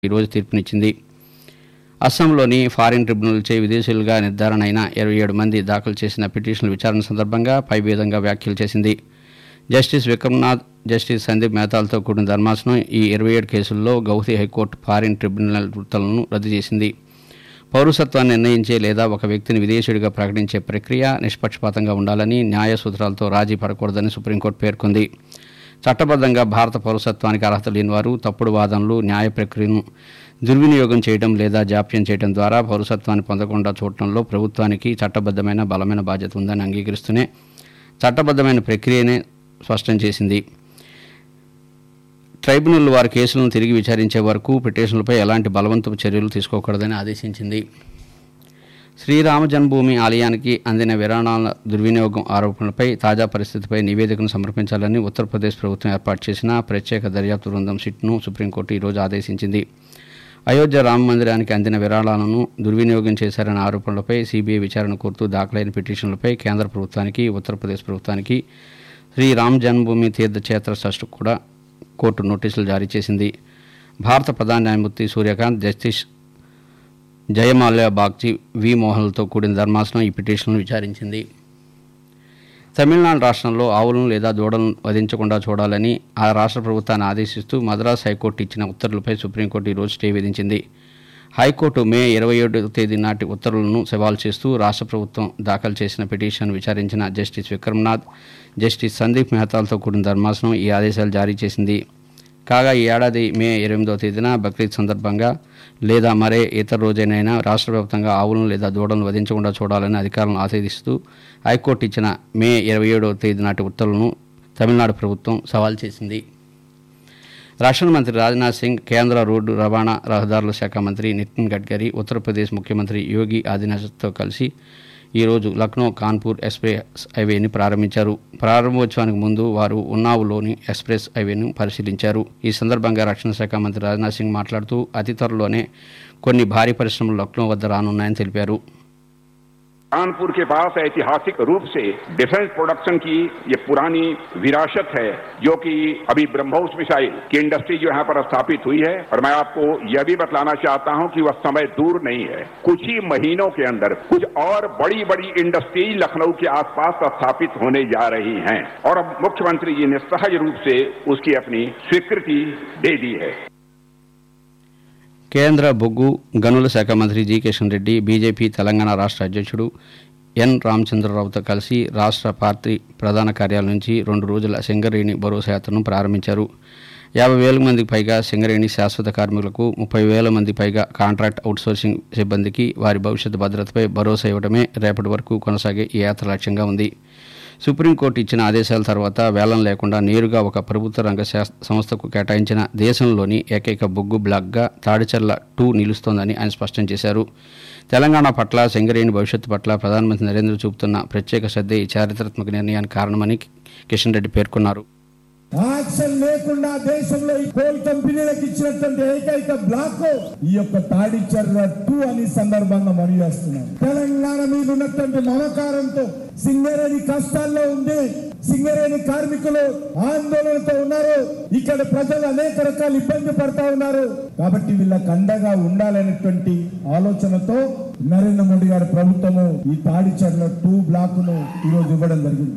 ఈరోజు తీర్పునిచ్చింది అస్సాంలోని ఫారిన్ ట్రిబ్యునల్చే విదేశీయులుగా నిర్ధారణ అయిన ఇరవై ఏడు మంది దాఖలు చేసిన పిటిషన్ల విచారణ సందర్భంగా పై విధంగా వ్యాఖ్యలు చేసింది జస్టిస్ విక్రమ్నాథ్ జస్టిస్ సందీప్ మెహతాలతో కూడిన ధర్మాసనం ఈ ఇరవై ఏడు కేసుల్లో గౌహతి హైకోర్టు ఫారిన్ ట్రిబ్యునల్ వృత్తులను రద్దు చేసింది పౌరసత్వాన్ని నిర్ణయించే లేదా ఒక వ్యక్తిని విదేశీయుడిగా ప్రకటించే ప్రక్రియ నిష్పక్షపాతంగా ఉండాలని న్యాయ సూత్రాలతో రాజీ పడకూడదని సుప్రీంకోర్టు పేర్కొంది చట్టబద్ధంగా భారత పౌరసత్వానికి అర్హత లేని వారు తప్పుడు వాదనలు న్యాయ ప్రక్రియను దుర్వినియోగం చేయడం లేదా జాప్యం చేయడం ద్వారా పౌరసత్వాన్ని పొందకుండా చూడటంలో ప్రభుత్వానికి చట్టబద్ధమైన బలమైన బాధ్యత ఉందని అంగీకరిస్తూనే చట్టబద్ధమైన ప్రక్రియనే స్పష్టం చేసింది ట్రైబ్యునల్ వారి కేసులను తిరిగి విచారించే వరకు పిటిషన్లపై ఎలాంటి బలవంతపు చర్యలు తీసుకోకూడదని ఆదేశించింది శ్రీరామ జన్మభూమి ఆలయానికి అందిన విరాళాల దుర్వినియోగం ఆరోపణలపై తాజా పరిస్థితిపై నివేదికను సమర్పించాలని ఉత్తరప్రదేశ్ ప్రభుత్వం ఏర్పాటు చేసిన ప్రత్యేక దర్యాప్తు బృందం సిట్ను సుప్రీంకోర్టు ఈరోజు ఆదేశించింది అయోధ్య రామ మందిరానికి అందిన విరాళాలను దుర్వినియోగం చేశారన్న ఆరోపణలపై సీబీఐ విచారణ కోరుతూ దాఖలైన పిటిషన్లపై కేంద్ర ప్రభుత్వానికి ఉత్తరప్రదేశ్ ప్రభుత్వానికి శ్రీ రామ్ జన్మభూమి తీర్థక్షేత్ర ట్రస్ట్ కూడా కోర్టు నోటీసులు జారీ చేసింది భారత ప్రధాన న్యాయమూర్తి సూర్యకాంత్ జస్టిస్ జయమాల్యా బాగ్చి వి మోహన్లతో కూడిన ధర్మాసనం ఈ పిటిషన్ను విచారించింది తమిళనాడు రాష్ట్రంలో ఆవులను లేదా దూడలను వధించకుండా చూడాలని ఆ రాష్ట్ర ప్రభుత్వాన్ని ఆదేశిస్తూ మద్రాస్ హైకోర్టు ఇచ్చిన ఉత్తర్వులపై సుప్రీంకోర్టు ఈరోజు స్టే విధించింది హైకోర్టు మే ఇరవై ఏడవ తేదీ నాటి ఉత్తర్వులను సవాల్ చేస్తూ రాష్ట్ర ప్రభుత్వం దాఖలు చేసిన పిటిషన్ విచారించిన జస్టిస్ విక్రమ్నాథ్ జస్టిస్ సందీప్ మెహతాలతో కూడిన ధర్మాసనం ఈ ఆదేశాలు జారీ చేసింది కాగా ఈ ఏడాది మే ఎనిమిదవ తేదీన బక్రీద్ సందర్భంగా లేదా మరే ఇతర రోజైనైనా రాష్ట్ర వ్యాప్తంగా ఆవులను లేదా దూడలను వధించకుండా చూడాలని అధికారులను ఆదేశిస్తూ హైకోర్టు ఇచ్చిన మే ఇరవై ఏడవ తేదీ నాటి ఉత్తర్వులను తమిళనాడు ప్రభుత్వం సవాల్ చేసింది రక్షణ మంత్రి రాజ్నాథ్ సింగ్ కేంద్ర రోడ్డు రవాణా రహదారుల శాఖ మంత్రి నితిన్ గడ్కరీ ఉత్తరప్రదేశ్ ముఖ్యమంత్రి యోగి ఆదిత్యనాథ్తో కలిసి ఈరోజు లక్నో కాన్పూర్ ఎక్స్ప్రెస్ హైవేని ప్రారంభించారు ప్రారంభోత్సవానికి ముందు వారు ఉన్నావులోని ఎక్స్ప్రెస్ హైవేను పరిశీలించారు ఈ సందర్భంగా రక్షణ శాఖ మంత్రి రాజ్నాథ్ సింగ్ మాట్లాడుతూ అతి త్వరలోనే కొన్ని భారీ పరిశ్రమలు లక్నో వద్ద రానున్నాయని తెలిపారు कानपुर के पास ऐतिहासिक रूप से डिफेंस प्रोडक्शन की ये पुरानी विरासत है जो कि अभी ब्रह्मोस मिसाइल की इंडस्ट्री जो यहाँ पर स्थापित हुई है और मैं आपको यह भी बतलाना चाहता हूँ कि वह समय दूर नहीं है कुछ ही महीनों के अंदर कुछ और बड़ी बड़ी इंडस्ट्रीज लखनऊ के आसपास स्थापित होने जा रही हैं और अब मुख्यमंत्री जी ने सहज रूप से उसकी अपनी स्वीकृति दे दी है కేంద్ర బొగ్గు గనుల శాఖ మంత్రి జి కిషన్ రెడ్డి బీజేపీ తెలంగాణ రాష్ట్ర అధ్యక్షుడు ఎన్ రామచంద్రరావుతో కలిసి రాష్ట్ర పార్టీ ప్రధాన కార్యాలయం నుంచి రెండు రోజుల సింగరేణి భరోసా యాత్రను ప్రారంభించారు యాభై వేల మందికి పైగా సింగరేణి శాశ్వత కార్మికులకు ముప్పై వేల మంది పైగా కాంట్రాక్ట్ అవుట్సోర్సింగ్ సిబ్బందికి వారి భవిష్యత్ భద్రతపై భరోసా ఇవ్వడమే రేపటి వరకు కొనసాగే ఈ యాత్ర లక్ష్యంగా ఉంది సుప్రీంకోర్టు ఇచ్చిన ఆదేశాల తర్వాత వేలం లేకుండా నేరుగా ఒక ప్రభుత్వ రంగ శాస్- సంస్థకు కేటాయించిన దేశంలోని ఏకైక బొగ్గు బ్లాక్గా తాడిచర్ల టూ నిలుస్తోందని ఆయన స్పష్టం చేశారు తెలంగాణ పట్ల సింగరేణి భవిష్యత్తు పట్ల ప్రధానమంత్రి నరేంద్ర చూపుతున్న ప్రత్యేక శ్రద్ధ ఈ చారిత్రాత్మక నిర్ణయానికి కారణమని కిషన్ రెడ్డి పేర్కొన్నారు యాక్షన్ లేకుండా దేశంలో ఈ కోల్ కంపెనీలకు ఇచ్చినటువంటి ఏకైక బ్లాక్ ఈ యొక్క తాడిచర్ల టూ అని సందర్భంగా మనవి చేస్తున్నాం తెలంగాణ మీద ఉన్నటువంటి మమకారంతో సింగరేణి కష్టాల్లో ఉంది సింగరేణి కార్మికులు ఆందోళనతో ఉన్నారు ఇక్కడ ప్రజలు అనేక రకాల ఇబ్బంది పడతా ఉన్నారు కాబట్టి వీళ్ళకి అండగా ఉండాలనేటువంటి ఆలోచనతో నరేంద్ర మోడీ గారి ప్రభుత్వము ఈ తాడిచర్ల టూ బ్లాక్ ను ఈరోజు ఇవ్వడం జరిగింది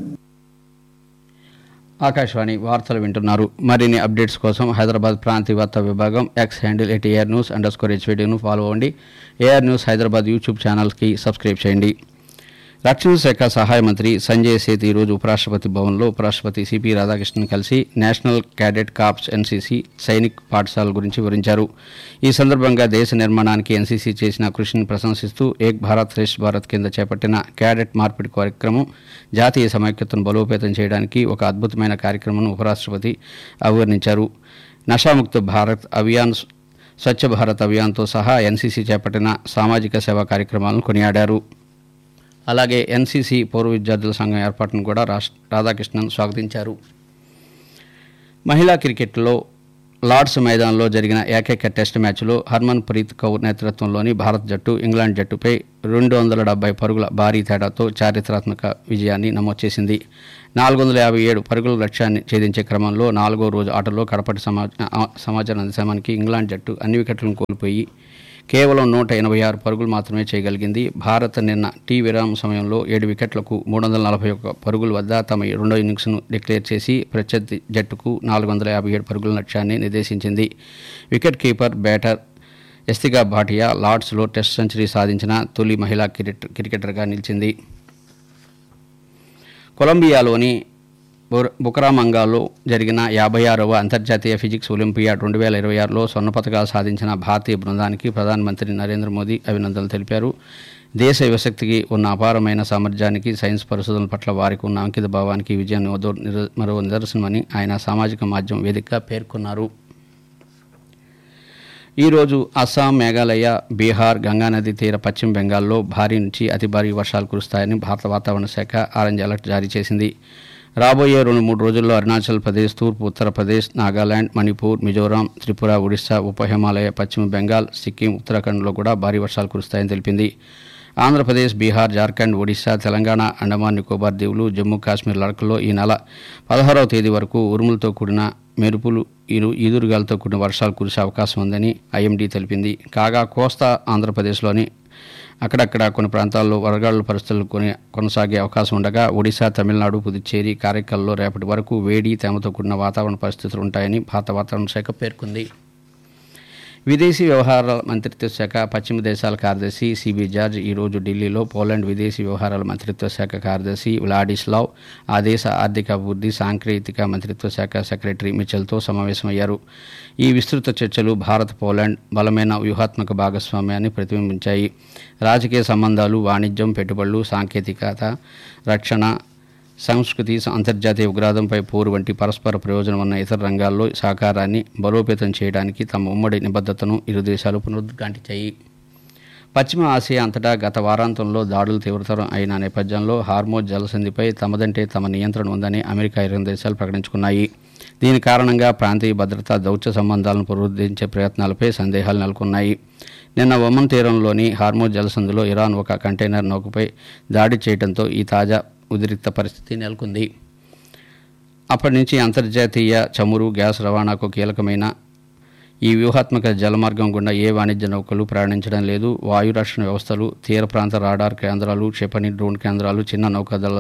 ఆకాశవాణి వార్తలు వింటున్నారు మరిన్ని అప్డేట్స్ కోసం హైదరాబాద్ ప్రాంతీయ వార్తా విభాగం X handle at AR news underscore హెచ్వీడీను ఫాలో అవ్వండి ఏఆర్ న్యూస్ హైదరాబాద్ యూట్యూబ్ ఛానల్కి సబ్స్క్రైబ్ చేయండి రక్షణ శాఖ సహాయ మంత్రి సంజయ్ సేత్ ఈరోజు ఉపరాష్ట్రపతి భవన్లో ఉపరాష్ట్రపతి సిపి రాధాకృష్ణన్ కలిసి national cadet corps NCC Sainik పాఠశాల గురించి వివరించారు ఈ సందర్భంగా దేశ నిర్మాణానికి ఎన్సీసీ చేసిన కృషిని ప్రశంసిస్తూ ఏక్ భారత్ శ్రేష్ఠ భారత్ కింద చేపట్టిన క్యాడెట్ మార్పిడి కార్యక్రమం జాతీయ సమైక్యతను బలోపేతం చేయడానికి ఒక అద్భుతమైన కార్యక్రమం ఉపరాష్ట్రపతి అభివర్ణించారు నషాముక్త భారత్ అభియాన్ స్వచ్ఛ భారత్ అభియాన్తో సహా ఎన్సీసీ చేపట్టిన సామాజిక సేవా కార్యక్రమాలను కొనియాడారు అలాగే ఎన్సీసీ పూర్వ విద్యార్థుల సంఘం ఏర్పాటును కూడా రాష్ట్ర రాధాకృష్ణన్ స్వాగతించారు మహిళా క్రికెట్లో లార్డ్స్ మైదానంలో జరిగిన ఏకైక టెస్ట్ మ్యాచ్లో హర్మన్ ప్రీత్ కౌర్ నేతృత్వంలోని భారత్ జట్టు ఇంగ్లాండ్ జట్టుపై రెండు వందల డెబ్బై పరుగుల భారీ తేడాతో చారిత్రాత్మక విజయాన్ని నమోదు చేసింది నాలుగు వందల యాభై ఏడు పరుగుల లక్ష్యాన్ని ఛేదించే క్రమంలో నాలుగో రోజు ఆటలో కడపటి సమా ఆ- సమాచారం అందించడానికి ఇంగ్లాండ్ జట్టు అన్ని వికెట్లను కోల్పోయి కేవలం నూట ఎనభై ఆరు పరుగులు మాత్రమే చేయగలిగింది భారత్ నిన్న టీ విరామ సమయంలో ఏడు వికెట్లకు మూడు వందల నలభై ఒక్క పరుగుల వద్ద తమ రెండో ఇన్నింగ్స్ను డిక్లేర్ చేసి ప్రత్యర్థి జట్టుకు నాలుగు వందల యాభై ఏడు పరుగుల లక్ష్యాన్ని నిర్దేశించింది wicket keeper batter Yastika Bhatia లార్డ్స్లో టెస్ట్ సెంచరీ సాధించిన తొలి మహిళా క్రికెట్ క్రికెటర్గా నిలిచింది కొలంబియాలోని బుర- బుకరామంగాలో జరిగిన యాభై ఆరవ అంతర్జాతీయ ఫిజిక్స్ ఒలింపియాడ్ రెండు వేల ఇరవై ఆరులో స్వర్ణ పథకాలు సాధించిన భారతీయ బృందానికి ప్రధానమంత్రి నరేంద్ర మోదీ అభినందనలు తెలిపారు దేశ యువశక్తికి ఉన్న అపారమైన సామర్థ్యానికి సైన్స్ పరిశోధనల పట్ల వారికి ఉన్న అంకిత భావానికి ఈ విజయం మరో నిర- మరో నిదర్శనమని ఆయన సామాజిక మాధ్యమం వేదికగా పేర్కొన్నారు ఈరోజు అస్సాం మేఘాలయ బీహార్ గంగానది తీర పశ్చిమ బెంగాల్లో భారీ నుంచి అతి భారీ వర్షాలు కురుస్తాయని భారత వాతావరణ శాఖ ఆరెంజ్ అలర్ట్ జారీ చేసింది రాబోయే రెండు మూడు రోజుల్లో అరుణాచల్ ప్రదేశ్ తూర్పు ఉత్తరప్రదేశ్ నాగాలాండ్ మణిపూర్ మిజోరాం త్రిపుర ఒడిశా ఉప హిమాలయ పశ్చిమ బెంగాల్ సిక్కిం ఉత్తరాఖండ్లో కూడా భారీ వర్షాలు కురుస్తాయని తెలిపింది ఆంధ్రప్రదేశ్ బీహార్ జార్ఖండ్ ఒడిశా తెలంగాణ అండమాన్ నికోబార్ దీవులు జమ్మూ కాశ్మీర్ లడఖ్లో ఈ నెల పదహారవ తేదీ వరకు ఉరుములతో కూడిన మెరుపులు ఇరు ఈదురుగాలతో కూడిన వర్షాలు కురిసే అవకాశం ఉందని ఐఎండీ తెలిపింది కాగా కోస్తా ఆంధ్రప్రదేశ్లోని అక్కడక్కడ కొన్ని ప్రాంతాల్లో వరగాళ్ల పరిస్థితులు కొని కొనసాగే అవకాశం ఉండగా ఒడిశా తమిళనాడు పుదుచ్చేరి కారైకల్లో రేపటి వరకు వేడి తేమతో కూడిన వాతావరణ పరిస్థితులు ఉంటాయని భారత వాతావరణ శాఖ పేర్కొంది విదేశీ వ్యవహారాల మంత్రిత్వ శాఖ పశ్చిమ దేశాల కార్యదర్శి సిబి జార్జ్ ఈరోజు ఢిల్లీలో పోలాండ్ విదేశీ వ్యవహారాల మంత్రిత్వ శాఖ కార్యదర్శి వ్లాడిస్లావ్ ఆ దేశ ఆర్థిక అభివృద్ధి సాంకేతిక మంత్రిత్వ శాఖ సెక్రటరీ మిచెల్తో సమావేశమయ్యారు ఈ విస్తృత చర్చలు భారత్ పోలాండ్ బలమైన వ్యూహాత్మక భాగస్వామ్యాన్ని ప్రతిబింబించాయి రాజకీయ సంబంధాలు వాణిజ్యం పెట్టుబడులు సాంకేతికత రక్షణ సంస్కృతి అంతర్జాతీయ ఉగ్రవాదంపై పోరు వంటి పరస్పర ప్రయోజనం ఉన్న ఇతర రంగాల్లో సహకారాన్ని బలోపేతం చేయడానికి తమ ఉమ్మడి నిబద్ధతను ఇరు దేశాలు పునరుద్ఘాటించాయి పశ్చిమ ఆసియా అంతటా గత వారాంతంలో దాడులు తీవ్రతరం అయిన నేపథ్యంలో హార్మోజ్ జలసంధిపై తమదంటే తమ నియంత్రణ ఉందని అమెరికా ఇరవై దేశాలు ప్రకటించుకున్నాయి దీని కారణంగా ప్రాంతీయ భద్రతా దౌత్య సంబంధాలను పునరుద్ధరించే ప్రయత్నాలపై సందేహాలు నెలకొన్నాయి నిన్న ఒమన్ తీరంలోని హార్మోజ్ జలసంధిలో ఇరాన్ ఒక కంటైనర్ నౌకపై దాడి చేయడంతో ఈ తాజా ఉద్రిక్త పరిస్థితి నెలకొంది అప్పటి నుంచి అంతర్జాతీయ చమురు గ్యాస్ రవాణాకు కీలకమైన ఈ వ్యూహాత్మక జలమార్గం గుండా ఏ వాణిజ్య నౌకలు ప్రయాణించడం లేదు వాయు రక్షణ వ్యవస్థలు తీర ప్రాంత రాడార్ కేంద్రాలు క్షిపణి డ్రోన్ కేంద్రాలు చిన్న నౌకాదళ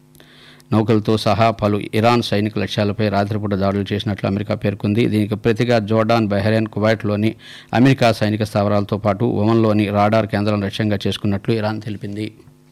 నౌకలతో సహా పలు ఇరాన్ సైనిక లక్ష్యాలపై రాత్రిపూట దాడులు చేసినట్లు అమెరికా పేర్కొంది దీనికి ప్రతిగా జోర్డాన్ బహ్రెయిన్ కువైట్లోని అమెరికా సైనిక స్థావరాలతో పాటు ఒమన్లోని రాడార్ కేంద్రాలను లక్ష్యంగా చేసుకున్నట్లు ఇరాన్ తెలిపింది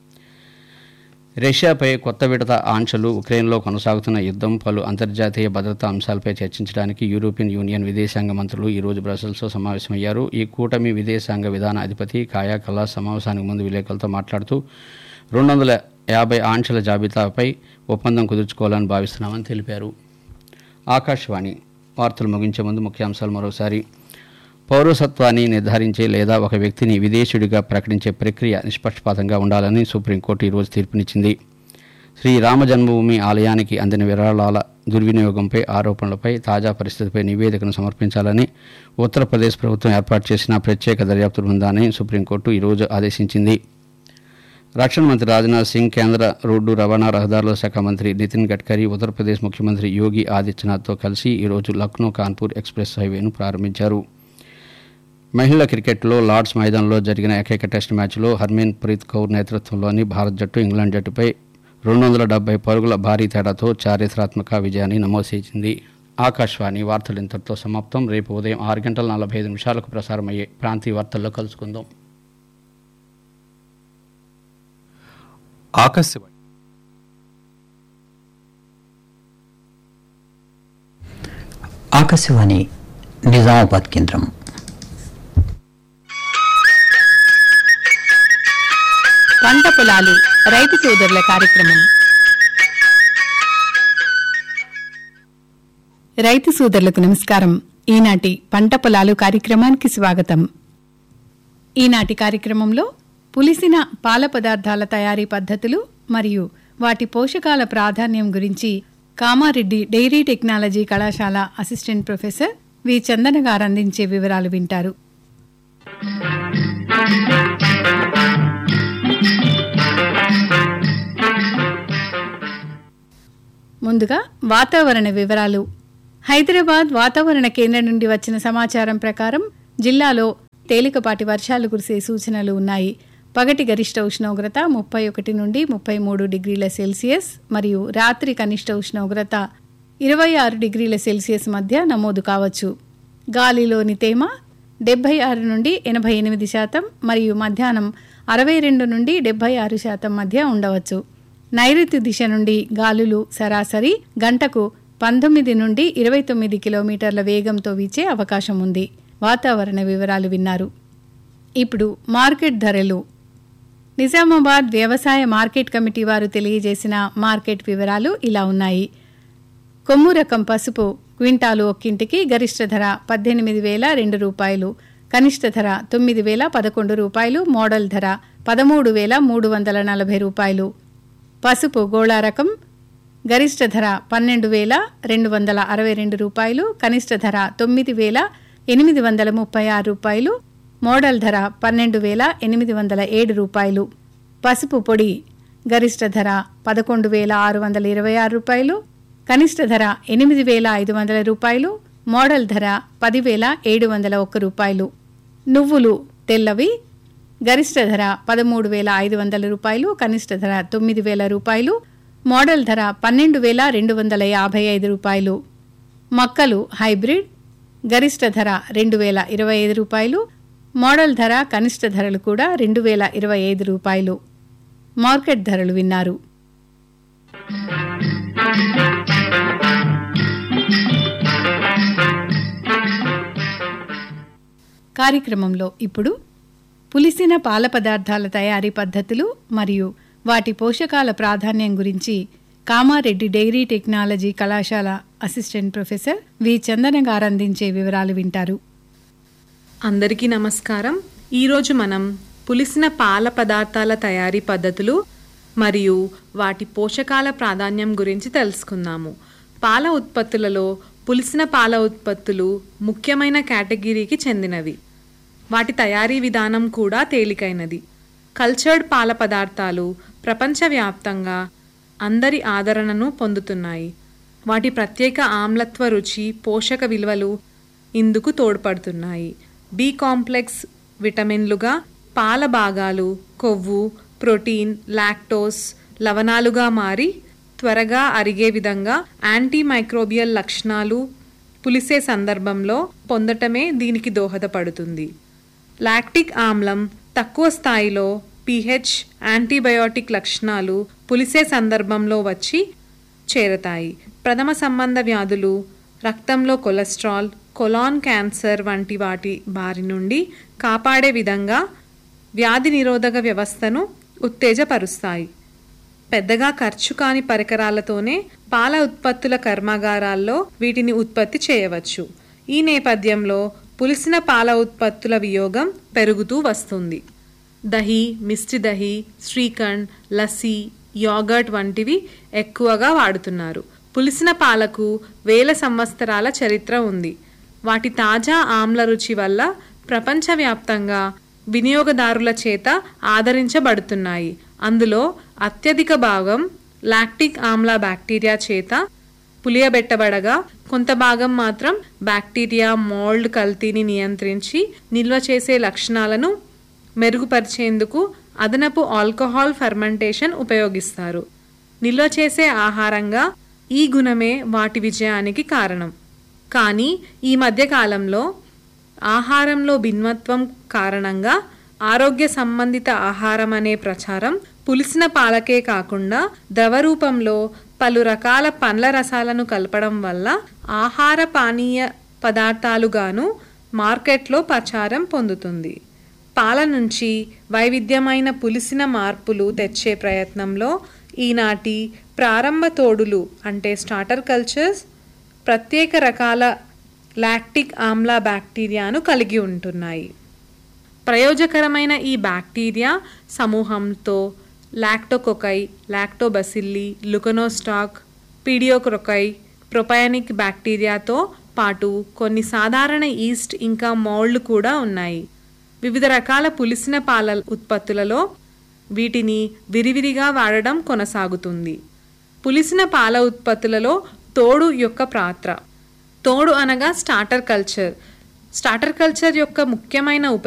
రష్యాపై కొత్త విడత ఆంక్షలు ఉక్రెయిన్లో కొనసాగుతున్న యుద్ధం పలు అంతర్జాతీయ భద్రతా అంశాలపై చర్చించడానికి యూరోపియన్ యూనియన్ విదేశాంగ మంత్రులు ఈ రోజు బ్రసెల్స్లో సమావేశమయ్యారు ఈ కూటమి విదేశాంగ విధాన అధిపతి కాయా కల్లాస్ సమావేశానికి ముందు విలేకరులతో మాట్లాడుతూ రెండు వందల యాభై ఆంక్షల జాబితాపై ఒప్పందం కుదుర్చుకోవాలని భావిస్తున్నామని తెలిపారు ఆకాశవాణి వార్తలు ముగించే ముందు ముఖ్యాంశాలు మరోసారి పౌరసత్వాన్ని నిర్ధారించే లేదా ఒక వ్యక్తిని విదేశీయుడిగా ప్రకటించే ప్రక్రియ నిష్పక్షపాతంగా ఉండాలని సుప్రీంకోర్టు ఈరోజు తీర్పునిచ్చింది శ్రీ రామ జన్మభూమి ఆలయానికి అందిన విరాళాల దుర్వినియోగంపై ఆరోపణలపై తాజా పరిస్థితిపై నివేదికను సమర్పించాలని ఉత్తరప్రదేశ్ ప్రభుత్వం ఏర్పాటు చేసిన ప్రత్యేక దర్యాప్తు బృందాన్ని సుప్రీంకోర్టు ఈరోజు ఆదేశించింది రక్షణ మంత్రి రాజ్నాథ్ సింగ్ కేంద్ర రోడ్డు రవాణా రహదారుల శాఖ మంత్రి నితిన్ గడ్కరీ ఉత్తరప్రదేశ్ ముఖ్యమంత్రి యోగి ఆదిత్యనాథ్తో కలిసి ఈరోజు లక్నో కాన్పూర్ ఎక్స్ప్రెస్ హైవేను ప్రారంభించారు మహిళల క్రికెట్లో లార్డ్స్ మైదానంలో జరిగిన ఏకైక టెస్ట్ మ్యాచ్లో హర్మీన్ ప్రీత్ కౌర్ నేతృత్వంలోని భారత్ జట్టు ఇంగ్లాండ్ జట్టుపై రెండు వందల డెబ్బై పరుగుల భారీ తేడాతో చారిత్రాత్మక విజయాన్ని నమోదు చేసింది ఆకాశవాణి వార్తలు ఇంతటితో సమాప్తం రేపు ఉదయం ఆరు గంటల నలభై ఐదు నిమిషాలకు ప్రసారమయ్యే ప్రాంతీయ వార్తల్లో కలుసుకుందాం ఆకాశవాణి ఆకాశవాణి నిజామాబాద్ కేంద్రం పంట పొలాలు రైతు సోదరుల కార్యక్రమం రైతు సోదరులకు నమస్కారం ఈనాటి పంట పొలాలు కార్యక్రమానికి స్వాగతం ఈనాటి కార్యక్రమంలో పులిసిన పాల పదార్థాల తయారీ పద్ధతులు మరియు వాటి పోషకాల ప్రాధాన్యం గురించి కామారెడ్డి డైరీ టెక్నాలజీ కళాశాల assistant professor V Chandana garu అందించే వివరాలు వింటారు ముందుగా వాతావరణ వివరాలు హైదరాబాద్ వాతావరణ కేంద్రం నుండి వచ్చిన సమాచారం ప్రకారం జిల్లాలో తేలికపాటి వర్షాలు కురిసే సూచనలు ఉన్నాయి పగటి గరిష్ట ఉష్ణోగ్రత ముప్పై ఒకటి నుండి ముప్పై మూడు డిగ్రీల సెల్సియస్ మరియు రాత్రి కనిష్ట ఉష్ణోగ్రత ఇరవై ఆరు డిగ్రీల సెల్సియస్ మధ్య నమోదు కావచ్చు గాలిలోని తేమ డెబ్బై ఆరు నుండి ఎనభై ఎనిమిది శాతం మరియు మధ్యాహ్నం అరవై రెండు నుండి డెబ్బై ఆరు శాతం మధ్య ఉండవచ్చు నైరుతి దిశ నుండి గాలులు సరాసరి గంటకు పంతొమ్మిది నుండి ఇరవై తొమ్మిది కిలోమీటర్ల వేగంతో వీచే అవకాశం ఉంది వాతావరణ వివరాలు విన్నారు ఇప్పుడు మార్కెట్ ధరలు నిజామాబాద్ వ్యవసాయ మార్కెట్ కమిటీ వారు తెలియజేసిన మార్కెట్ వివరాలు ఇలా ఉన్నాయి కొమ్ము రకం పసుపు క్వింటాలు ఒక్కింటికి గరిష్ట ధర పద్దెనిమిది వేల రెండు రూపాయలు కనిష్ట ధర తొమ్మిది వేల పదకొండు రూపాయలు మోడల్ ధర పదమూడు వేల మూడు వందల నలభై రూపాయలు పసుపు గోళా రకం గరిష్ట ధర పన్నెండు వేల రెండు వందల అరవై రెండు రూపాయలు కనిష్ట ధర తొమ్మిది వేల ఎనిమిది వందల ముప్పై ఆరు రూపాయలు మోడల్ ధర పన్నెండు వేల ఎనిమిది వందల ఏడు రూపాయలు పసుపు పొడి గరిష్ట ధర పదకొండు వేల ఆరు వందల ఇరవై ఆరు రూపాయలు కనిష్ట ధర ఎనిమిది వేల ఐదు వందల రూపాయలు మోడల్ ధర పదివేల ఏడు వందల ఒక్క రూపాయలు నువ్వులు తెల్లవి గరిష్ట ధర పదమూడు వేల ఐదు వందల రూపాయలు కనిష్ట ధర తొమ్మిది వేల రూపాయలు మోడల్ ధర పన్నెండు వేల రెండు వందల యాభై ఐదు రూపాయలు మొక్కలు హైబ్రిడ్ గరిష్ట ధర రెండు వేల ఇరవై ఐదు రూపాయలు మోడల్ ధర కనిష్ట ధరలు కూడా రెండు వేల ఇరవై ఐదు రూపాయలు మార్కెట్ ధరలు విన్నారు కార్యక్రమంలో ఇప్పుడు పులిసిన పాల పదార్థాల తయారీ పద్ధతులు మరియు వాటి పోషకాల ప్రాధాన్యం గురించి కామారెడ్డి డైరీ టెక్నాలజీ కళాశాల assistant professor V Chandana garu అందించే వివరాలు వింటారు అందరికీ నమస్కారం ఈరోజు మనం పులిసిన పాల పదార్థాల తయారీ పద్ధతులు మరియు వాటి పోషకాల ప్రాధాన్యం గురించి తెలుసుకుందాము పాల ఉత్పత్తులలో పులిసిన పాల ఉత్పత్తులు ముఖ్యమైన కేటగిరీకి చెందినవి వాటి తయారీ విధానం కూడా తేలికైనది కల్చర్డ్ పాల పదార్థాలు ప్రపంచవ్యాప్తంగా అందరి ఆదరణను పొందుతున్నాయి వాటి ప్రత్యేక ఆమ్లత్వ రుచి పోషక విలువలు ఇందుకు తోడ్పడుతున్నాయి బి కాంప్లెక్స్ విటమిన్లుగా పాల భాగాలు కొవ్వు ప్రోటీన్ లాక్టోస్ లవణాలుగా మారి త్వరగా అరిగే విధంగా యాంటీ మైక్రోబియల్ లక్షణాలు పులిసే సందర్భంలో పొందటమే దీనికి దోహదపడుతుంది లాక్టిక్ ఆమ్లం తక్కువ స్థాయిలో పిహెచ్ యాంటీబయోటిక్ లక్షణాలు పులిసే సందర్భంలో వచ్చి చేరతాయి ప్రథమ సంబంధ వ్యాధులు రక్తంలో కొలెస్ట్రాల్ కొలాన్ క్యాన్సర్ వంటి వాటి బారి నుండి కాపాడే విధంగా వ్యాధి నిరోధక వ్యవస్థను ఉత్తేజపరుస్తాయి పెద్దగా ఖర్చు కాని పరికరాలతోనే పాల ఉత్పత్తుల కర్మాగారాల్లో వీటిని ఉత్పత్తి చేయవచ్చు ఈ నేపథ్యంలో పులిసిన పాల ఉత్పత్తుల వియోగం పెరుగుతూ వస్తుంది దహి మిస్టి దహి శ్రీఖండ్ లస్సీ యోగర్ట్ వంటివి ఎక్కువగా వాడుతున్నారు పులిసిన పాలకు వేల సంవత్సరాల చరిత్ర ఉంది వాటి తాజా ఆమ్ల రుచి వల్ల ప్రపంచవ్యాప్తంగా వినియోగదారుల చేత ఆదరించబడుతున్నాయి అందులో అత్యధిక భాగం లాక్టిక్ ఆమ్ల బ్యాక్టీరియా చేత పులియబెట్టబడగా కొంత భాగం మాత్రం బ్యాక్టీరియా మోల్డ్ కల్తీని నియంత్రించి నిల్వ చేసే లక్షణాలను మెరుగుపరిచేందుకు అదనపు ఆల్కహాల్ ఫర్మెంటేషన్ ఉపయోగిస్తారు నిల్వ చేసే ఆహారంగా ఈ గుణమే వాటి విజయానికి కారణం కానీ ఈ మధ్యకాలంలో ఆహారంలో భిన్నత్వం కారణంగా ఆరోగ్య సంబంధిత ఆహారం అనే ప్రచారం పులిసిన పాలకే కాకుండా ద్రవ రూపంలో పలు రకాల పండ్ల రసాలను కలపడం వల్ల ఆహార పానీయ పదార్థాలుగాను మార్కెట్లో ప్రచారం పొందుతుంది పాల నుంచి వైవిధ్యమైన పులిసిన మార్పులు తెచ్చే ప్రయత్నంలో ఈనాటి ప్రారంభ తోడులు అంటే స్టార్టర్ కల్చర్స్ ప్రత్యేక రకాల లాక్టిక్ ఆమ్ల బ్యాక్టీరియాను కలిగి ఉంటున్నాయి ప్రయోజకరమైన ఈ బ్యాక్టీరియా సమూహంతో లాక్టోకొకై లాక్టోబసిల్లి లుకనోస్టాక్ పీడియోక్రొకై ప్రొపయానిక్ బ్యాక్టీరియాతో పాటు కొన్ని సాధారణ ఈస్ట్ ఇంకా మౌల్డ్ కూడా ఉన్నాయి వివిధ రకాల పులిసిన పాల ఉత్పత్తులలో వీటిని విరివిరిగా వాడడం కొనసాగుతుంది పులిసిన పాల ఉత్పత్తులలో తోడు యొక్క పాత్ర తోడు అనగా స్టార్టర్ కల్చర్ స్టార్టర్ కల్చర్ యొక్క ముఖ్యమైన ఉప